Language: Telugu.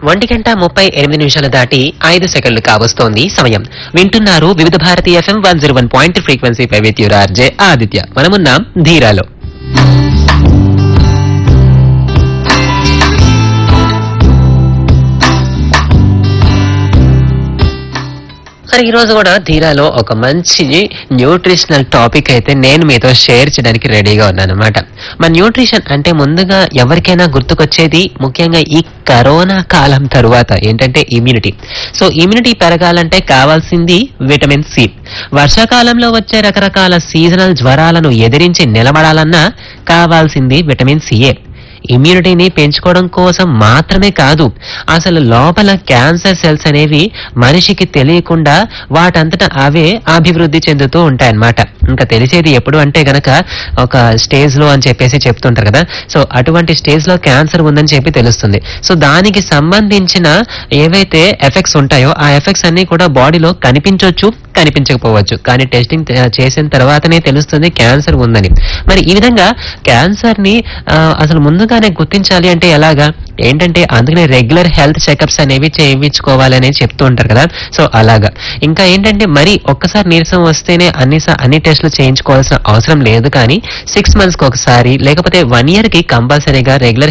ఒంటి గంట ముప్పై ఎనిమిది నిమిషాలు దాటి ఐదు సెకండ్లు కావస్తోంది సమయం వింటున్నారు Vividh Bharati FM one zero one point frequency పై విత్ యువర్ ఆర్జే ఆదిత్య మనమున్నాం ధీరాలో మరి ఈ రోజు కూడా ధీరాలో ఒక మంచి న్యూట్రిషనల్ టాపిక్ అయితే నేను మీతో షేర్ చేయడానికి రెడీగా ఉన్నాను అనమాట మన న్యూట్రిషన్ అంటే ముందుగా ఎవరికైనా గుర్తుకొచ్చేది ముఖ్యంగా ఈ కరోనా కాలం తరువాత ఏంటంటే ఇమ్యూనిటీ సో ఇమ్యూనిటీ పెరగాలంటే కావాల్సింది విటమిన్ సి వర్షాకాలంలో వచ్చే రకరకాల సీజనల్ జ్వరాలను ఎదిరించి నిలబడాలన్నా కావాల్సింది విటమిన్ సిఏ ఇమ్యూనిటీని పెంచుకోవడం కోసం మాత్రమే కాదు అసలు లోపల క్యాన్సర్ సెల్స్ అనేవి మనిషికి తెలియకుండా వాటంతట అవే అభివృద్ధి చెందుతూ ఉంటాయన్నమాట ఇంకా తెలిసేది ఎప్పుడు అంటే గనక ఒక స్టేజ్ లో అని చెప్పేసి చెప్తుంటారు కదా సో అటువంటి స్టేజ్ లో క్యాన్సర్ ఉందని చెప్పి తెలుస్తుంది సో దానికి సంబంధించిన ఏవైతే ఎఫెక్ట్స్ ఉంటాయో ఆ ఎఫెక్ట్స్ అన్ని కూడా బాడీలో కనిపించవచ్చు కనిపించకపోవచ్చు కానీ టెస్టింగ్ చేసిన తర్వాతనే తెలుస్తుంది క్యాన్సర్ ఉందని మరి ఈ విధంగా క్యాన్సర్ ని ఆ, అసలు ముందుగానే గుర్తించాలి అంటే ఎలాగా ఏంటంటే అందుకనే రెగ్యులర్ హెల్త్ చెకప్స్ అనేవి చేయించుకోవాలి అనేది చెప్తూ ఉంటారు కదా సో అలాగా ఇంకా ఏంటంటే మరి ఒక్కసారి నీరసం వస్తేనే అన్ని స- అన్ని టెస్టులు చేయించుకోవాల్సిన అవసరం లేదు కానీ సిక్స్ మంత్స్ కి ఒకసారి లేకపోతే వన్ ఇయర్ కి కంపల్సరీగా రెగ్యులర్